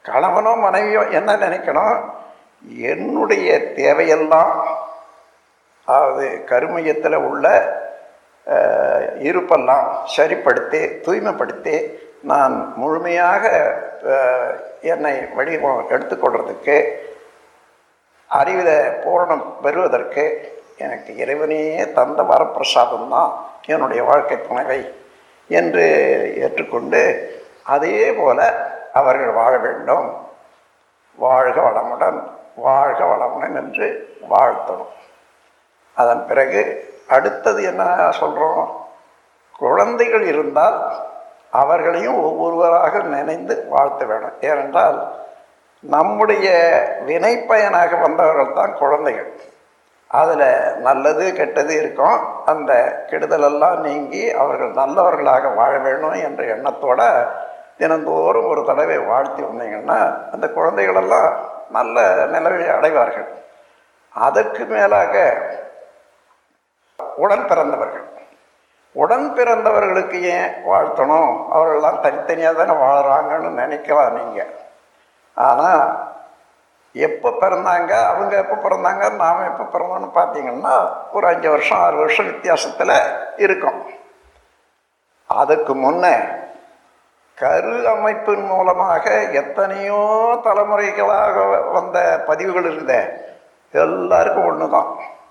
கணவனோ மனைவியோ என்ன நினைக்கணும் என்னுடைய தேவையெல்லாம் அதாவது கருமையத்தில் உள்ள அஹ், இருப்பெல்லாம் சரிப்படுத்தி தூய்மைப்படுத்தி நான் முழுமையாக அஹ், என்னை வடிவம் எடுத்துக்கொள்றதுக்கு அறிவில பூரணம் பெறுவதற்கு எனக்கு இறைவனே தந்த வரப்பிரசாதம் தான் என்னுடைய வாழ்க்கை துணைவை என்று ஏற்றுக்கொண்டு அதே போல அவர்கள் வாழ வேண்டும் வாழ்க வளமுடன் வாழ்க வளமுடன் என்று வாழ்த்தணும் அதன் பிறகு அடுத்தது என்ன சொல்கிறோம் குழந்தைகள் இருந்தால் அவர்களையும் ஒவ்வொருவராக நினைந்து வாழ்த்த வேணும் ஏனென்றால் நம்முடைய வினைப்பயனாக வந்தவர்கள் தான் குழந்தைகள் அதில் நல்லது கெட்டது இருக்கும் அந்த கெடுதலெல்லாம் நீங்கி அவர்கள் நல்லவர்களாக வாழ வேணும் என்ற எண்ணத்தோட தினந்தோறும் ஒரு தடவை வாழ்த்தி வந்தீங்கன்னா அந்த குழந்தைகளெல்லாம் நல்ல நிலவை அடைவார்கள் அதற்கு மேலாக உடன் பிறந்தவர்கள் உடன் பிறந்தவர்களுக்கு ஏன் வாழ்த்தணும் அவர்கள்லாம் தனித்தனியாக தானே வாழறாங்கன்னு நினைக்கலாம் நீங்கள் ஆனால் எப்போ பிறந்தாங்க அவங்க எப்போ பிறந்தாங்க நாம் எப்போ பிறந்தோன்னு பார்த்தீங்கன்னா ஒரு அஞ்சு வருஷம் ஆறு வருஷம் வித்தியாசத்தில் இருக்கும் அதுக்கு முன்னே கரு அமைப்பின் மூலமாக எத்தனையோ தலைமுறைகளாக வந்த பதிவுகள் இருந்த எல்லாருக்கும் ஒன்று தான்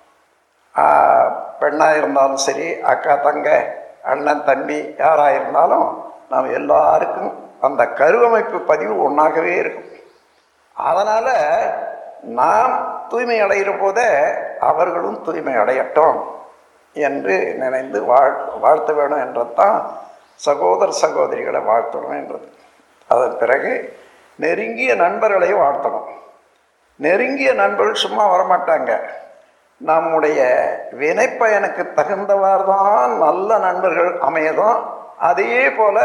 பெண்ணாக இருந்தாலும் சரி அக்கா தங்க அண்ணன் தம்பி யாராக இருந்தாலும் நாம் எல்லாருக்கும் அந்த கருவமைப்பு பதிவு ஒன்றாகவே இருக்கும் அதனால் நாம் தூய்மை அடைகிற போதே அவர்களும் தூய்மை அடையட்டும் என்று நினைந்து வாழ் வாழ்த்த வேணும் என்றதான் சகோதர சகோதரிகளை வாழ்த்தணும் என்றது அதன் பிறகு நெருங்கிய நண்பர்களையும் வாழ்த்தணும் நெருங்கிய நண்பர்கள் சும்மா வரமாட்டாங்க நம்முடைய வினைப்பயனுக்கு தகுந்தவாறு தான் நல்ல நண்பர்கள் அமையதும் அதே போல்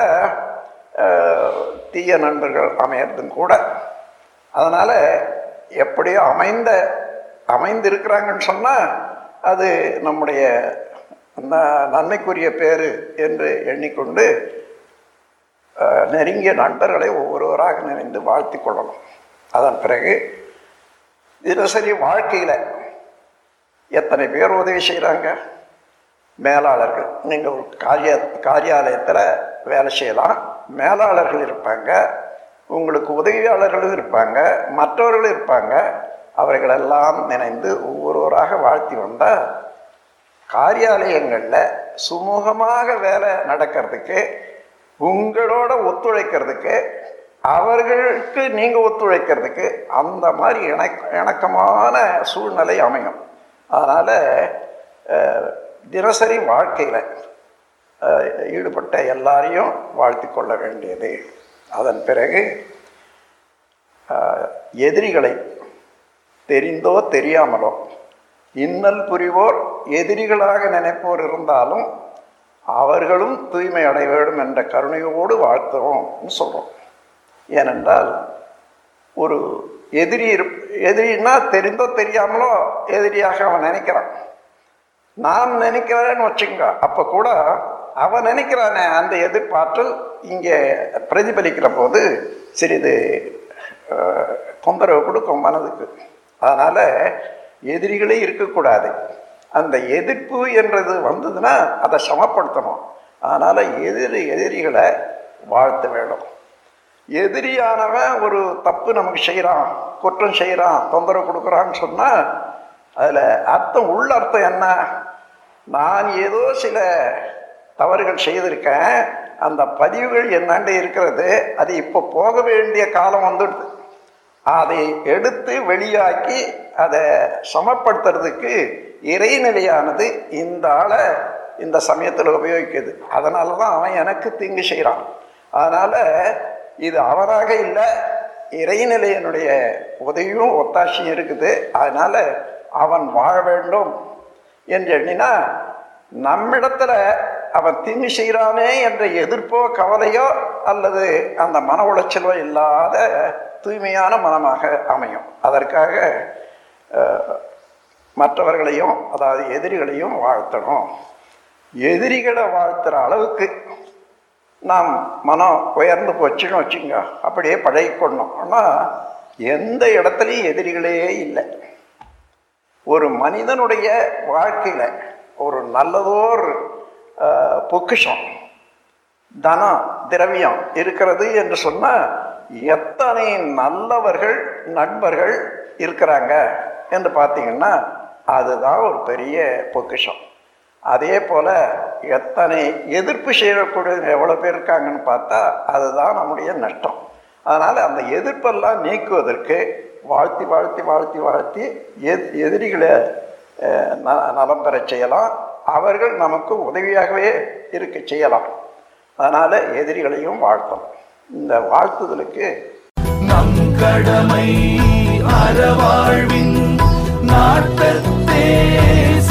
தீய நண்பர்கள் அமையறதும் கூட அதனால் எப்படியோ அமைந்த அமைந்திருக்கிறாங்கன்னு சொன்னால் அது நம்முடைய ந- நன்மைக்குரிய பேர் என்று எண்ணிக்கொண்டு அஹ், நெருங்கிய நண்பர்களை ஒவ்வொருவராக நினைந்து வாழ்த்தி கொள்ளணும் அதன் பிறகு தினசரி வாழ்க்கையில் எத்தனை பேர் உதவி செய்கிறாங்க மேலாளர்கள் நீங்கள் ஒரு காரிய காரியாலயத்தில் வேலை செய்யலாம் மேலாளர்கள் இருப்பாங்க உங்களுக்கு உதவியாளர்களும் இருப்பாங்க மற்றவர்களும் இருப்பாங்க அவர்களெல்லாம் நினைந்து ஒவ்வொருவராக வாழ்த்தி வந்தால் காரியாலயங்களில் சுமூகமாக வேலை நடக்கிறதுக்கு உங்களோட ஒத்துழைக்கிறதுக்கு அவர்களுக்கு நீங்கள் ஒத்துழைக்கிறதுக்கு அந்த மாதிரி இணக் இணக்கமான சூழ்நிலை அமையும் அதனால் தினசரி வாழ்க்கையில் ஈடுபட்ட எல்லாரையும் வாழ்த்தி கொள்ள வேண்டியது அதன் பிறகு அஹ், எதிரிகளை தெரிந்தோ தெரியாமலோ இன்னல் புரிவோர் எதிரிகளாக நினைப்போர் இருந்தாலும் அவர்களும் தூய்மை அடைய வேண்டும் என்ற கருணையோடு வாழ்த்துவோம்னு சொல்கிறோம் ஏனென்றால் ஒரு எதிரி இருப் எதிரின்னா தெரிந்தோ தெரியாமலோ எதிரியாக அவன் நினைக்கிறான் நான் நினைக்கிறேன்னு வச்சுங்க அப்போ கூட அவன் நினைக்கிறானே அந்த எதிர்பார்த்தல் இங்கே பிரதிபலிக்கிற போது சிறிது அஹ், தொந்தரவு கொடுக்கும் மனதுக்கு அதனால் எதிரிகளே இருக்கக்கூடாது அந்த எதிர்ப்பு என்றது வந்ததுன்னா அதை சமப்படுத்தணும் அதனால் எதிரி எதிரிகளை வாழ்த்த வேணும் எதிரியானவன் ஒரு தப்பு நமக்கு செய்கிறான் குற்றம் செய்கிறான் தொந்தரவு கொடுக்குறான்னு சொன்னால் அதில் அர்த்தம் உள்ள அர்த்தம் என்ன நான் ஏதோ சில தவறுகள் செய்திருக்கேன் அந்த பதிவுகள் என்னாண்ட இருக்கிறது அது இப்போ போக வேண்டிய காலம் வந்துடுது அதை எடுத்து வெளியாக்கி அதை சமப்படுத்துறதுக்கு இறைநிலையானது இந்த ஆளை இந்த சமயத்தில் உபயோகிக்குது அதனால தான் அவன் எனக்கு தீங்கு செய்கிறான் அதனால் இது அவனாக இல்லை இறைநிலையனுடைய உதவியும் ஒத்தாசையும் இருக்குது அதனால் அவன் வாழ வேண்டும் என்று எண்ணினா நம்மிடத்துல அவன் தீங்கு செய்கிறானே என்ற எதிர்ப்போ கவலையோ அல்லது அந்த மன உளைச்சலோ இல்லாத தூய்மையான மனமாக அமையும் அதற்காக அஹ், மற்றவர்களையும் அதாவது எதிரிகளையும் வாழ்த்தணும் எதிரிகளை வாழ்த்துற அளவுக்கு நாம் மனம் உயர்ந்து போச்சுன்னு வச்சுங்க அப்படியே பழகிக்கொள்ளணும் ஆனால் எந்த இடத்துலையும் எதிரிகளே இல்லை ஒரு மனிதனுடைய வாழ்க்கையில் ஒரு நல்லதோர் அஹ், பொக்கிஷம் தனம் திரவியம் இருக்கிறது என்று சொன்னால் எத்தனை நல்லவர்கள் நண்பர்கள் இருக்கிறாங்க என்று பார்த்தீங்கன்னா அதுதான் ஒரு பெரிய பொக்கிஷம் அதே போல் எத்தனை எதிர்ப்பு செய்யக்கூடிய எவ்வளோ பேர் இருக்காங்கன்னு பார்த்தா அதுதான் நம்முடைய நஷ்டம் அதனால் அந்த எதிர்ப்பெல்லாம் நீக்குவதற்கு வாழ்த்தி வாழ்த்தி வாழ்த்தி வாழ்த்தி எத் எதிரிகளை அஹ், ந- நலம் பெறச் செய்யலாம் அவர்கள் நமக்கு உதவியாகவே இருக்க செய்யலாம் அதனால் எதிரிகளையும் வாழ்த்தணும் இந்த வாழ்த்துதலுக்கு நம் கடமை அறவாழ்வின் நாட்டத்தே